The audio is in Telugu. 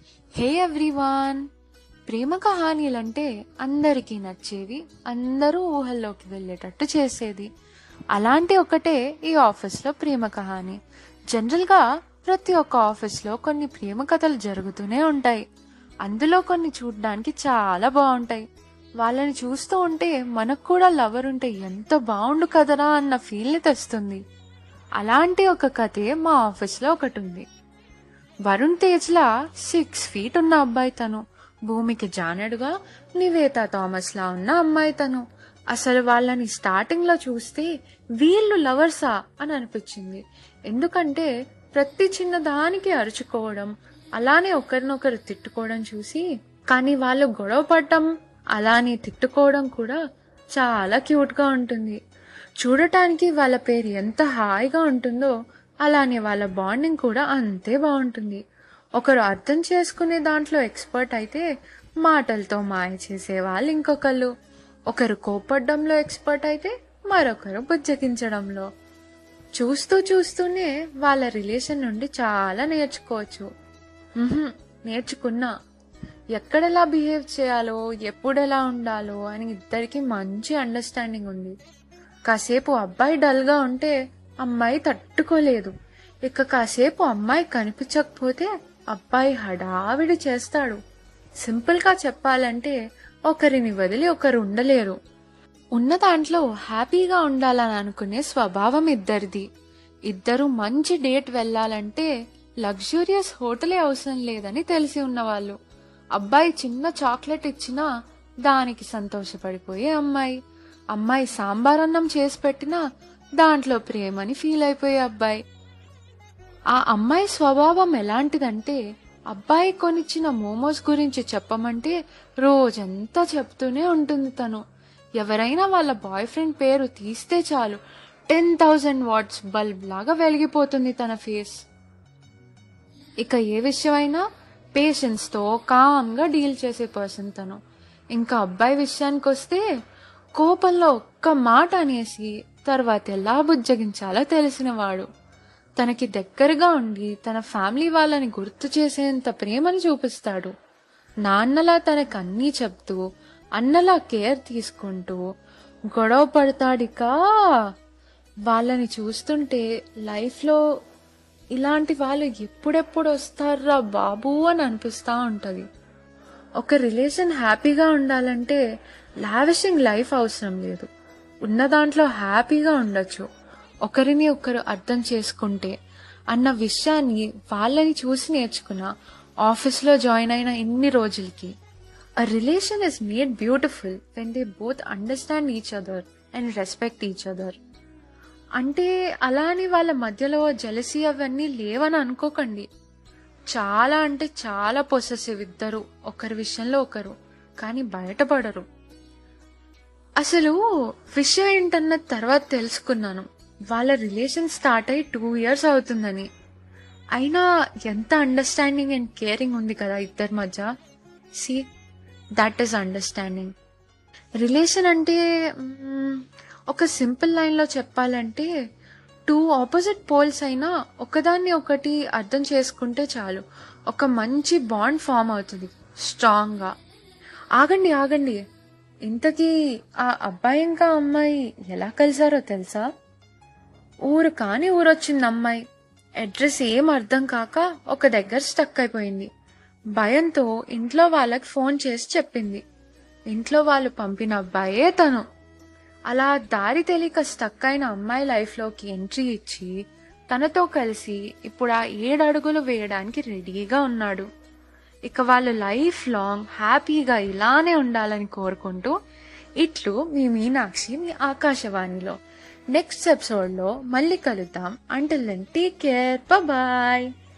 హే ఎవ్రీవాన్ ప్రేమ కహానీలంటే అందరికీ నచ్చేవి అందరూ ఊహల్లోకి వెళ్ళేటట్టు చేసేది అలాంటి ఒకటే ఈ ఆఫీస్లో ప్రేమ కహాని జనరల్గా ప్రతి ఒక్క ఆఫీస్లో కొన్ని ప్రేమ కథలు జరుగుతూనే ఉంటాయి అందులో కొన్ని చూడడానికి చాలా బాగుంటాయి వాళ్ళని చూస్తూ ఉంటే మనకు కూడా లవర్ ఉంటే ఎంత బాగుండు కదరా అన్న ఫీల్ని తెస్తుంది అలాంటి ఒక కథే మా ఆఫీస్లో ఒకటి ఉంది వరుణ్ తేజ్లా సిక్స్ ఫీట్ ఉన్న అబ్బాయి తను భూమికి జానడుగా నివేతా థామస్ లా ఉన్న అమ్మాయి తను అసలు వాళ్ళని స్టార్టింగ్ లో చూస్తే వీళ్ళు లవర్సా అని అనిపించింది ఎందుకంటే ప్రతి చిన్న దానికి అరుచుకోవడం అలానే ఒకరినొకరు తిట్టుకోవడం చూసి కానీ వాళ్ళు గొడవ పడటం అలానే తిట్టుకోవడం కూడా చాలా క్యూట్ గా ఉంటుంది చూడటానికి వాళ్ళ పేరు ఎంత హాయిగా ఉంటుందో అలానే వాళ్ళ బాండింగ్ కూడా అంతే బాగుంటుంది ఒకరు అర్థం చేసుకునే దాంట్లో ఎక్స్పర్ట్ అయితే మాటలతో మాయ చేసే వాళ్ళు ఇంకొకళ్ళు ఒకరు కోపడ్డంలో ఎక్స్పర్ట్ అయితే మరొకరు బుజ్జగించడంలో చూస్తూ చూస్తూనే వాళ్ళ రిలేషన్ నుండి చాలా నేర్చుకోవచ్చు మ్హూ, నేర్చుకున్నా ఎక్కడెలా బిహేవ్ చేయాలో ఎప్పుడెలా ఉండాలో అని ఇద్దరికి మంచి అండర్స్టాండింగ్ ఉంది కాసేపు అబ్బాయి డల్గా ఉంటే అమ్మాయి తట్టుకోలేదు ఇక కాసేపు అమ్మాయి కనిపించకపోతే అబ్బాయి హడావిడి చేస్తాడు సింపుల్గా చెప్పాలంటే ఒకరిని వదిలి ఒకరు ఉండలేరు ఉన్న దాంట్లో హ్యాపీగా ఉండాలని అనుకునే స్వభావం ఇద్దరిది ఇద్దరు మంచి డేట్ వెళ్ళాలంటే లగ్జూరియస్ హోటలే అవసరం లేదని తెలిసి ఉన్నవాళ్ళు అబ్బాయి చిన్న చాక్లెట్ ఇచ్చినా దానికి సంతోషపడిపోయే అమ్మాయి అమ్మాయి సాంబార్ అన్నం చేసి పెట్టినా దాంట్లో ప్రేమని ఫీల్ అయిపోయే అబ్బాయి ఆ అమ్మాయి స్వభావం ఎలాంటిదంటే అబ్బాయి కొనిచ్చిన మోమోస్ గురించి చెప్పమంటే రోజంతా చెప్తూనే ఉంటుంది తను ఎవరైనా వాళ్ళ బాయ్ ఫ్రెండ్ పేరు తీస్తే చాలు టెన్ థౌజండ్ వాట్స్ బల్బ్ లాగా వెలిగిపోతుంది తన ఫేస్ ఇక ఏ విషయమైనా పేషెన్స్ తో కామ్ గా డీల్ చేసే పర్సన్ తను ఇంకా అబ్బాయి విషయానికి వస్తే కోపంలో ఒక్క మాట అనేసి తర్వాత ఎలా బుజ్జగించాలో తెలిసినవాడు తనకి దగ్గరగా ఉండి తన ఫ్యామిలీ వాళ్ళని గుర్తు చేసేంత ప్రేమని చూపిస్తాడు నాన్నలా తనకు అన్నీ చెప్తూ అన్నలా కేర్ తీసుకుంటూ గొడవ పడతాడిక వాళ్ళని చూస్తుంటే లైఫ్లో ఇలాంటి వాళ్ళు ఎప్పుడెప్పుడు వస్తారా బాబు అని అనిపిస్తూ ఉంటుంది ఒక రిలేషన్ హ్యాపీగా ఉండాలంటే లావిషింగ్ లైఫ్ అవసరం లేదు ఉన్న దాంట్లో హ్యాపీగా ఉండొచ్చు ఒకరిని ఒకరు అర్థం చేసుకుంటే అన్న విషయాన్ని వాళ్ళని చూసి నేర్చుకున్న ఆఫీస్లో జాయిన్ అయిన ఇన్ని రోజులకి a relation is made beautiful when they both understand each other and respect each other అంటే అలాని వాళ్ళ మధ్యలో జలసీ అవన్నీ లేవని అనుకోకండి చాలా అంటే చాలా పొసెసివ్ ఇద్దరు ఒకరి విషయంలో ఒకరు కానీ బయటపడరు అసలు విషయం ఏంటన్న తర్వాత తెలుసుకున్నాను వాళ్ళ రిలేషన్ స్టార్ట్ అయ్యి టూ ఇయర్స్ అవుతుందని అయినా ఎంత అండర్స్టాండింగ్ అండ్ కేరింగ్ ఉంది కదా ఇద్దరి మధ్య see that is understanding relation అంటే మ్మ్, ఒక సింపుల్ లైన్లో చెప్పాలంటే టూ ఆపోజిట్ పోల్స్ అయినా ఒకదాన్ని ఒకటి అర్థం చేసుకుంటే చాలు ఒక మంచి బాండ్ ఫామ్ అవుతుంది స్ట్రాంగ్గా ఆగండి ఆగండి ఇంతకీ ఆ అబ్బాయి ఇంకా అమ్మాయి ఎలా కలిసారో తెలుసా ఊరు కాని ఊరొచ్చింది అమ్మాయి అడ్రస్ ఏం అర్థం కాక ఒక దగ్గర స్టక్ అయిపోయింది భయంతో ఇంట్లో వాళ్ళకి ఫోన్ చేసి చెప్పింది ఇంట్లో వాళ్ళు పంపిన అబ్బాయే తను అలా దారి తెలియక స్టక్ అయిన అమ్మాయి లైఫ్లోకి ఎంట్రీ ఇచ్చి తనతో కలిసి ఇప్పుడు ఆ ఏడు అడుగులు వేయడానికి రెడీగా ఉన్నాడు ఇక వాళ్ళు లైఫ్ లాంగ్ హ్యాపీగా ఇలానే ఉండాలని కోరుకుంటూ ఇట్లు మీ మీనాక్షి మీ ఆకాశవాణిలో నెక్స్ట్ ఎపిసోడ్లో మళ్ళీ కలుద్దాం until then take care bye